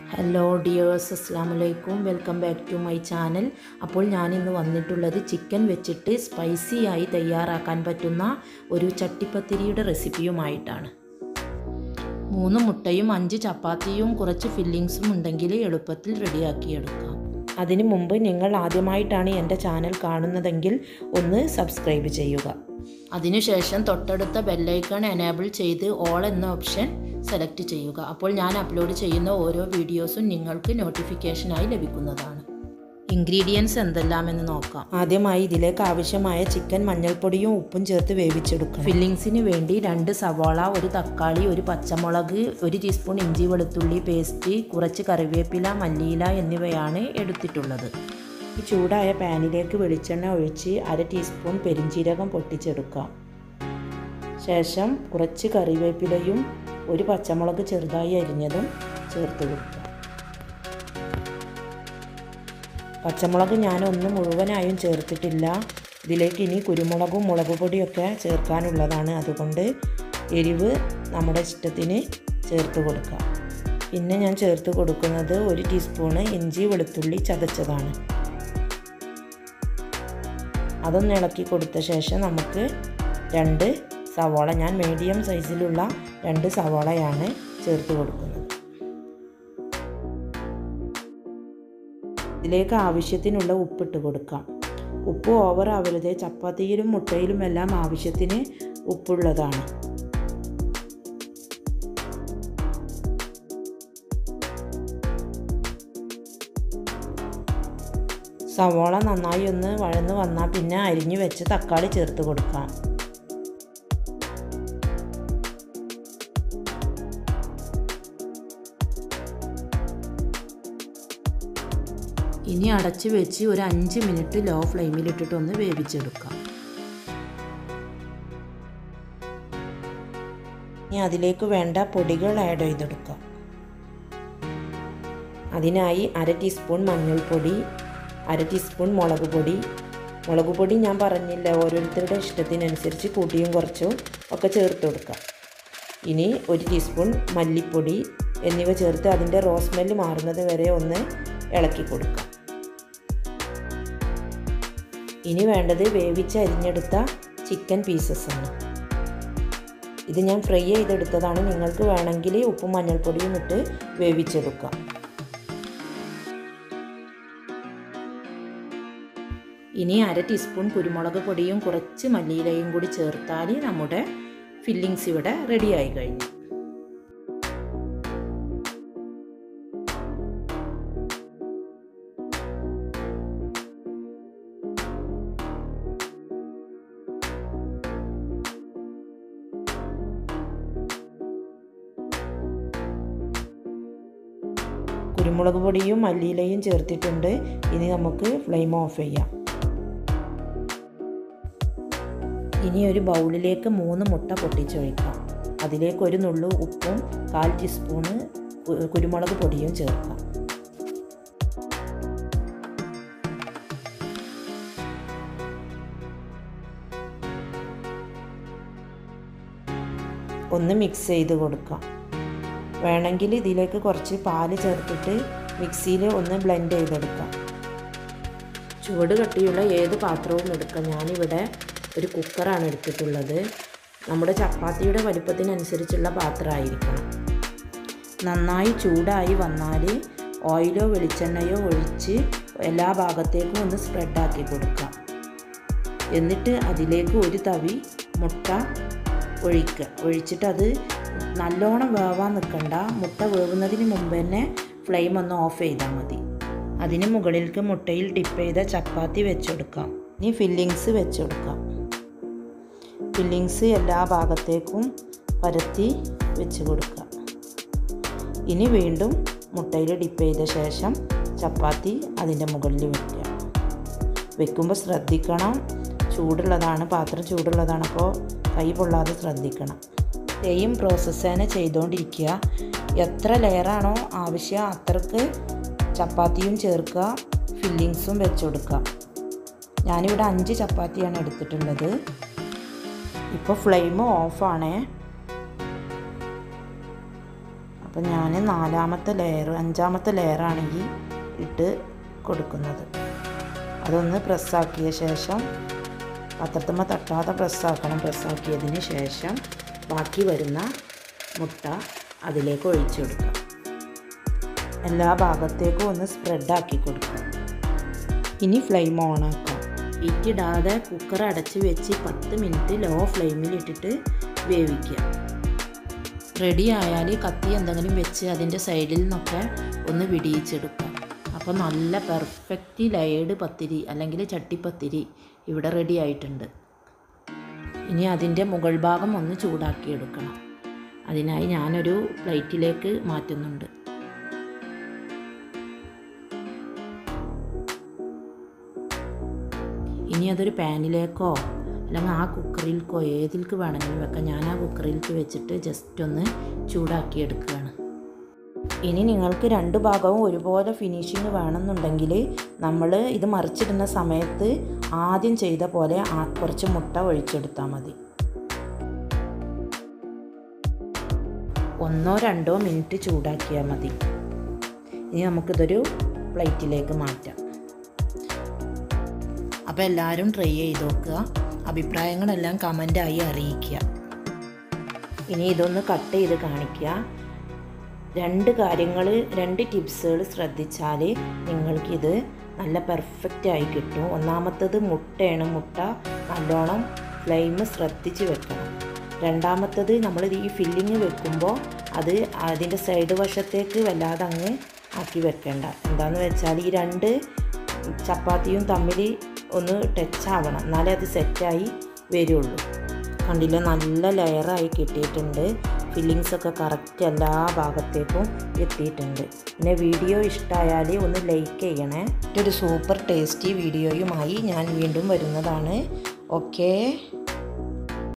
hello dears അസ്സാം വലൈക്കും welcome back to my channel അപ്പോൾ ഞാൻ ഇന്ന് വന്നിട്ടുള്ളത് ചിക്കൻ വെച്ചിട്ട് സ്പൈസി ആയി തയ്യാറാക്കാൻ പറ്റുന്ന ഒരു ചട്ടിപ്പത്തിരിയുടെ റെസിപ്പിയുമായിട്ടാണ് മൂന്ന് മുട്ടയും അഞ്ച് ചപ്പാത്തിയും കുറച്ച് ഫില്ലിങ്സും ഉണ്ടെങ്കിൽ എളുപ്പത്തിൽ റെഡിയാക്കിയെടുക്കാം അതിനു മുമ്പ് നിങ്ങൾ ആദ്യമായിട്ടാണ് എൻ്റെ ചാനൽ കാണുന്നതെങ്കിൽ ഒന്ന് സബ്സ്ക്രൈബ് ചെയ്യുക അതിനുശേഷം തൊട്ടടുത്ത ബെല്ലൈക്കൺ എനേബിൾ ചെയ്ത് ഓൾ എന്ന ഓപ്ഷൻ സെലക്ട് ചെയ്യുക അപ്പോൾ ഞാൻ അപ്ലോഡ് ചെയ്യുന്ന ഓരോ വീഡിയോസും നിങ്ങൾക്ക് നോട്ടിഫിക്കേഷനായി ലഭിക്കുന്നതാണ് ഇൻഗ്രീഡിയൻസ് എന്തെല്ലാമെന്ന് നോക്കാം ആദ്യമായി ഇതിലേക്ക് ആവശ്യമായ ചിക്കൻ മഞ്ഞൾപ്പൊടിയും ഉപ്പും ചേർത്ത് വേവിച്ചെടുക്കണം ഫില്ലിങ്സിന് വേണ്ടി രണ്ട് സവാള ഒരു തക്കാളി ഒരു പച്ചമുളക് ഒരു ടീസ്പൂൺ ഇഞ്ചി വെളുത്തുള്ളി പേസ്റ്റ് കുറച്ച് കറിവേപ്പില മല്ലിയില എന്നിവയാണ് എടുത്തിട്ടുള്ളത് ഈ ചൂടായ പാനിലേക്ക് വെളിച്ചെണ്ണ ഒഴിച്ച് അര ടീസ്പൂൺ പെരിഞ്ചീരകം പൊട്ടിച്ചെടുക്കാം ശേഷം കുറച്ച് കറിവേപ്പിലയും ഒരു പച്ചമുളക് ചെറുതായി അരിഞ്ഞതും ചേർത്ത് കൊടുക്കുക പച്ചമുളക് ഞാനൊന്നും മുഴുവനായും ചേർത്തിട്ടില്ല ഇതിലേക്ക് ഇനി കുരുമുളകും മുളക് പൊടിയൊക്കെ ചേർക്കാനുള്ളതാണ് അതുകൊണ്ട് എരിവ് നമ്മുടെ ഇഷ്ടത്തിന് ചേർത്ത് കൊടുക്കാം പിന്നെ ഞാൻ ചേർത്ത് കൊടുക്കുന്നത് ഒരു ടീസ്പൂണ് ഇഞ്ചി വെളുത്തുള്ളി ചതച്ചതാണ് അതൊന്ന് ഇളക്കി കൊടുത്ത ശേഷം നമുക്ക് രണ്ട് സവാള ഞാൻ മീഡിയം സൈസിലുള്ള രണ്ട് സവാളയാണ് ചേർത്ത് കൊടുക്കുന്നത് ഇതിലേക്ക് ആവശ്യത്തിനുള്ള ഉപ്പിട്ട് കൊടുക്കാം ഉപ്പ് ഓവർ ആവരുത് ചപ്പാത്തിയിലും മുട്ടയിലും എല്ലാം ആവശ്യത്തിന് ഉപ്പുള്ളതാണ് സവോള നന്നായി ഒന്ന് വഴന്ന് വന്നാൽ പിന്നെ അരിഞ്ഞു വെച്ച് തക്കാളി ചേർത്ത് കൊടുക്കാം ഇനി അടച്ച് വെച്ച് ഒരു അഞ്ച് മിനിറ്റ് ലോ ഫ്ലെയിമിലിട്ടിട്ട് ഒന്ന് വേവിച്ചെടുക്കാം ഇനി അതിലേക്ക് വേണ്ട പൊടികൾ ആഡ് ചെയ്തെടുക്കാം അതിനായി അര ടീസ്പൂൺ മഞ്ഞൾപ്പൊടി അര ടീസ്പൂൺ മുളക് പൊടി മുളക് പൊടി ഞാൻ പറഞ്ഞില്ല ഓരോരുത്തരുടെ ഇഷ്ടത്തിനനുസരിച്ച് കൂട്ടിയും കുറച്ചും ഒക്കെ ചേർത്ത് കൊടുക്കാം ഇനി ഒരു ടീസ്പൂൺ മല്ലിപ്പൊടി എന്നിവ ചേർത്ത് അതിൻ്റെ റോസ് സ്മെല്ല് മാറുന്നത് വരെ ഒന്ന് ഇളക്കി കൊടുക്കാം ഇനി വേണ്ടത് വേവിച്ച് അരിഞ്ഞെടുത്ത ചിക്കൻ പീസസ് ആണ് ഇത് ഞാൻ ഫ്രൈ ചെയ്തെടുത്തതാണ് നിങ്ങൾക്ക് വേണമെങ്കിൽ ഉപ്പും മഞ്ഞൾപ്പൊടിയും ഇട്ട് വേവിച്ചെടുക്കാം ഇനി അര ടീസ്പൂൺ കുരുമുളക് പൊടിയും കുറച്ച് മല്ലിയിലയും കൂടി ചേർത്താൽ നമ്മുടെ ഫില്ലിങ്സ് ഇവിടെ റെഡിയായി കഴിഞ്ഞു കുരുമുളക് പൊടിയും മല്ലിയിലയും ചേർത്തിട്ടുണ്ട് ഇനി നമുക്ക് ഫ്ലെയിം ഓഫ് ചെയ്യാം ഇനി ഒരു ബൗളിലേക്ക് മൂന്ന് മുട്ട പൊട്ടിച്ചൊഴിക്കാം അതിലേക്ക് ഒരു നുള്ളു ഉപ്പും കാൽ ടീസ്പൂണ് കുരുമുളക് പൊടിയും ചേർക്കാം ഒന്ന് മിക്സ് ചെയ്ത് കൊടുക്കാം വേണമെങ്കിൽ ഇതിലേക്ക് കുറച്ച് പാല് ചേർത്തിട്ട് മിക്സിയിൽ ഒന്ന് ബ്ലെൻഡ് ചെയ്തെടുക്കാം ചുവട് കട്ടിയുള്ള ഏത് പാത്രവും എടുക്കാം ഞാനിവിടെ ഒരു കുക്കറാണ് എടുത്തിട്ടുള്ളത് നമ്മുടെ ചപ്പാത്തിയുടെ വലിപ്പത്തിനനുസരിച്ചുള്ള പാത്രമായിരിക്കണം നന്നായി ചൂടായി വന്നാൽ ഓയിലോ വെളിച്ചെണ്ണയോ ഒഴിച്ച് എല്ലാ ഭാഗത്തേക്കും ഒന്ന് സ്പ്രെഡാക്കി കൊടുക്കാം എന്നിട്ട് അതിലേക്ക് ഒരു തവി മുട്ട ഒഴിക്കുക ഒഴിച്ചിട്ട് അത് നല്ലോണം വേവാൻ നിൽക്കണ്ട മുട്ട വേവുന്നതിന് മുമ്പ് തന്നെ ഫ്ലെയിം ഒന്ന് ഓഫ് ചെയ്താൽ മതി അതിന് മുകളിലേക്ക് മുട്ടയിൽ ഡിപ്പ് ചെയ്ത ചപ്പാത്തി വെച്ചെടുക്കാം ഇനി ഫില്ലിങ്സ് വെച്ചെടുക്കാം ഫില്ലിങ്സ് എല്ലാ ഭാഗത്തേക്കും പരത്തി വെച്ച് കൊടുക്കുക ഇനി വീണ്ടും മുട്ടയിൽ ഡിപ്പ് ചെയ്ത ശേഷം ചപ്പാത്തി അതിൻ്റെ മുകളിൽ വെക്കുക വെക്കുമ്പോൾ ശ്രദ്ധിക്കണം ചൂടുള്ളതാണ് പാത്രം ചൂടുള്ളതാണ് അപ്പോൾ കൈ പൊള്ളാതെ ശ്രദ്ധിക്കണം സെയിം പ്രോസസ്സ് തന്നെ ചെയ്തുകൊണ്ടിരിക്കുക എത്ര ലെയറാണോ ആവശ്യം അത്രക്ക് ചപ്പാത്തിയും ചേർക്കുക ഫില്ലിങ്സും വെച്ച് കൊടുക്കുക ഞാനിവിടെ അഞ്ച് ചപ്പാത്തിയാണ് എടുത്തിട്ടുള്ളത് ഇപ്പോൾ ഫ്ലെയിം ഓഫാണേ അപ്പോൾ ഞാൻ നാലാമത്തെ ലെയർ അഞ്ചാമത്തെ ലെയറാണ് ഈ ഇട്ട് കൊടുക്കുന്നത് അതൊന്ന് പ്രസ്സാക്കിയ ശേഷം പാത്രത്തുമ്മ തട്ടാതെ പ്രസ്സാക്കണം പ്രസ്സാക്കിയതിന് ശേഷം ബാക്കി വരുന്ന മുട്ട അതിലേക്ക് ഒഴിച്ചു കൊടുക്കാം എല്ലാ ഭാഗത്തേക്കും ഒന്ന് സ്പ്രെഡാക്കി കൊടുക്കാം ഇനി ഫ്ലെയിം ഓണാക്കാം ഇറ്റിടാതെ കുക്കർ അടച്ച് വെച്ച് പത്ത് മിനിറ്റ് ലോ ഫ്ലെയിമിൽ ഇട്ടിട്ട് വേവിക്കുക റെഡി ആയാൽ കത്തി എന്തെങ്കിലും വെച്ച് അതിൻ്റെ സൈഡിൽ നിന്നൊക്കെ ഒന്ന് വിടിയിച്ചെടുക്കുക അപ്പോൾ നല്ല പെർഫെക്റ്റ് ലയേഡ് പത്തിരി അല്ലെങ്കിൽ ചട്ടിപ്പത്തിരി ഇവിടെ റെഡി ആയിട്ടുണ്ട് ഇനി അതിൻ്റെ മുകൾ ഭാഗം ഒന്ന് ചൂടാക്കിയെടുക്കണം അതിനായി ഞാനൊരു പ്ലേറ്റിലേക്ക് മാറ്റുന്നുണ്ട് ഇനി അതൊരു പാനിലേക്കോ അല്ലെങ്കിൽ ആ കുക്കറിൽക്കോ ഏതിൽക്ക് വേണമെങ്കിലും വെക്കാം ഞാൻ ആ കുക്കറിൽക്ക് വെച്ചിട്ട് ജസ്റ്റ് ഒന്ന് ചൂടാക്കി എടുക്കുകയാണ് ഇനി നിങ്ങൾക്ക് രണ്ട് ഭാഗവും ഒരുപോലെ ഫിനിഷിങ് വേണമെന്നുണ്ടെങ്കിൽ നമ്മൾ ഇത് മറിച്ചിടുന്ന സമയത്ത് ആദ്യം ചെയ്ത പോലെ ആ കുറച്ച് മുട്ട ഒഴിച്ചെടുത്താൽ മതി ഒന്നോ രണ്ടോ മിനിറ്റ് ചൂടാക്കിയാൽ മതി ഇനി നമുക്കിതൊരു പ്ലേറ്റിലേക്ക് മാറ്റാം അപ്പോൾ എല്ലാവരും ട്രൈ ചെയ്ത് നോക്കുക അഭിപ്രായങ്ങളെല്ലാം കമൻ്റായി അറിയിക്കുക ഇനി ഇതൊന്ന് കട്ട് ചെയ്ത് കാണിക്കുക രണ്ട് കാര്യങ്ങൾ രണ്ട് ടിപ്സുകൾ ശ്രദ്ധിച്ചാൽ നിങ്ങൾക്കിത് നല്ല പെർഫെക്റ്റ് ആയി കിട്ടും ഒന്നാമത്തത് മുട്ടയാണ് മുട്ട നല്ലോണം ഫ്ലെയിം ശ്രദ്ധിച്ച് വെക്കണം രണ്ടാമത്തത് നമ്മൾ ഈ ഫില്ലിങ് വെക്കുമ്പോൾ അത് അതിൻ്റെ സൈഡ് വശത്തേക്ക് വല്ലാതെ അങ്ങ് ആക്കി വെക്കേണ്ട എന്താണെന്ന് വെച്ചാൽ ഈ രണ്ട് ചപ്പാത്തിയും തമ്മിൽ ഒന്ന് ടച്ച് ആവണം എന്നാലേ അത് സെറ്റായി വരുള്ളൂ കണ്ടില്ല നല്ല ലെയറായി കിട്ടിയിട്ടുണ്ട് ഫില്ലിങ്സ് ഒക്കെ കറക്റ്റ് എല്ലാ ഭാഗത്തേക്കും എത്തിയിട്ടുണ്ട് പിന്നെ വീഡിയോ ഇഷ്ടമായാൽ ഒന്ന് ലൈക്ക് ചെയ്യണേ ഒരു സൂപ്പർ ടേസ്റ്റി വീഡിയോയുമായി ഞാൻ വീണ്ടും വരുന്നതാണ് ഓക്കേ